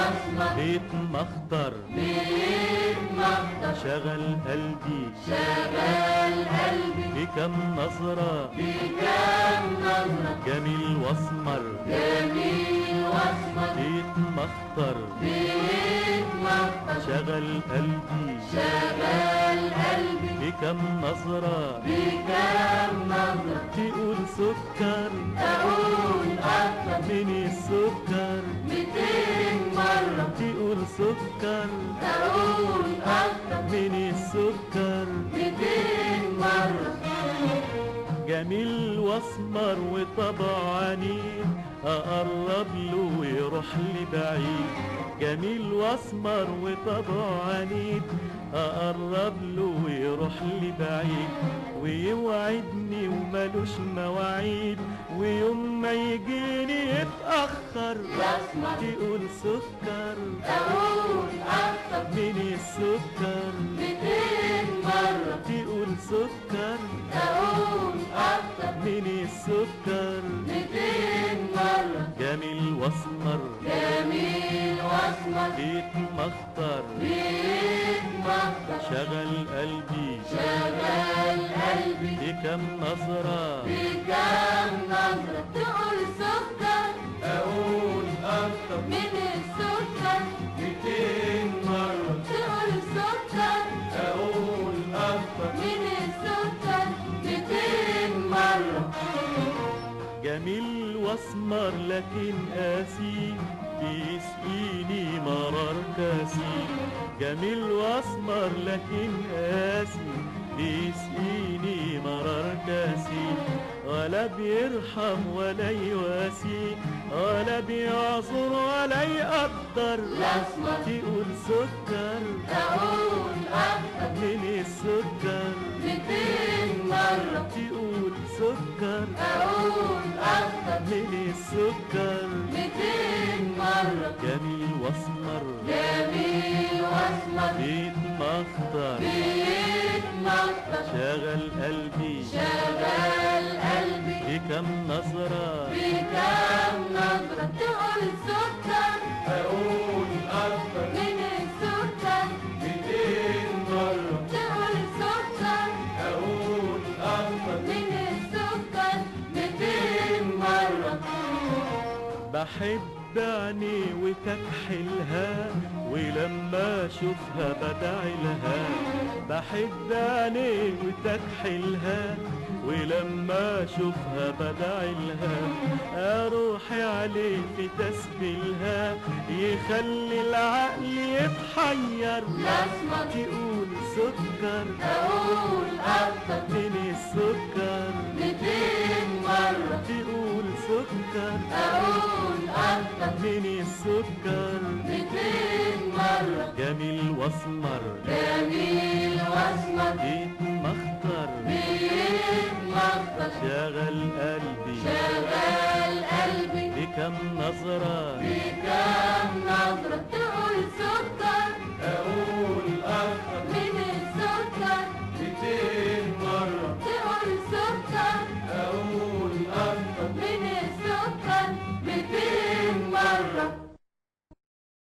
واسمر بيت مخطر بيت مخطر شغل قلبي شغال قلبي بكم نظرة بكام نظرة جميل واسمر جميل واسمر بيت مخطر بيت مخطر شغل قلبي شغال قلبي بكم نظرة بكام نظرة تقول سكر أقول أكتر من السكر ميتين مرة تقول سكر أقول أكتر من السكر ميتين مرة جميل واسمر وطبع عنيد اقرب له ويروح لي بعيد جميل واسمر وطبع عنيد اقرب له ويروح لي بعيد ويوعدني وملوش مواعيد ويوم ما يجيني يتأخر واسمر تقول سكر أقول أكتر من السكر ميتين مرة تقول سكر أقول أكتر من السكر ميتين مرة جميل واسمر جميل واسمر بيت مخطر بيت مخطر شغل قلبي شغال قلبي بكم نظرة بكام نظرة تقول سكر أقول أكتر من السكر ميتين مرة تقول سكر أقول أكتر من السكر ميتين مرة جميل واسمر لكن قاسي بيسقيني مرار كاسي جميل واسمر لكن قاسي بيسقيني مرار كاسي ولا بيرحم ولا يواسي ولا بيعذر ولا يقدر الأسمر تقول سكر أقول أكتر من السكر ميتين مرة تقول سكر أقول أكتر من السكر ميتين مرة جميل واسمر جميل واسمر بيت مخطر بيت مخطر شغل قلبي شغال قلبي بكم نظرة بكام نظرة تقول سكر أقول أكتر من السكر ميتين مرة تقول سكر أقول أكتر من السكر ميتين مرة بحب عيني وتكحلها ولما اشوفها بدعي لها بحب عيني وتكحلها ولما اشوفها بدعي لها اروحي عليه في تسبيلها يخلي العقل يتحير الأسمر تقول سكر أقول أكتر من السكر ميتين مرة تقول سكر أقول أكتر من السكر ميتين مرة جميل واسمر جميل واسمر بيت مخطر بيت مخطر شغل قلبي شغال قلبي بكم نظرة بكام نظرة تقول سكر أقول أكتر من السكر ميتين مرة تقول سكر أقول أكتر من السكر ميتين مرة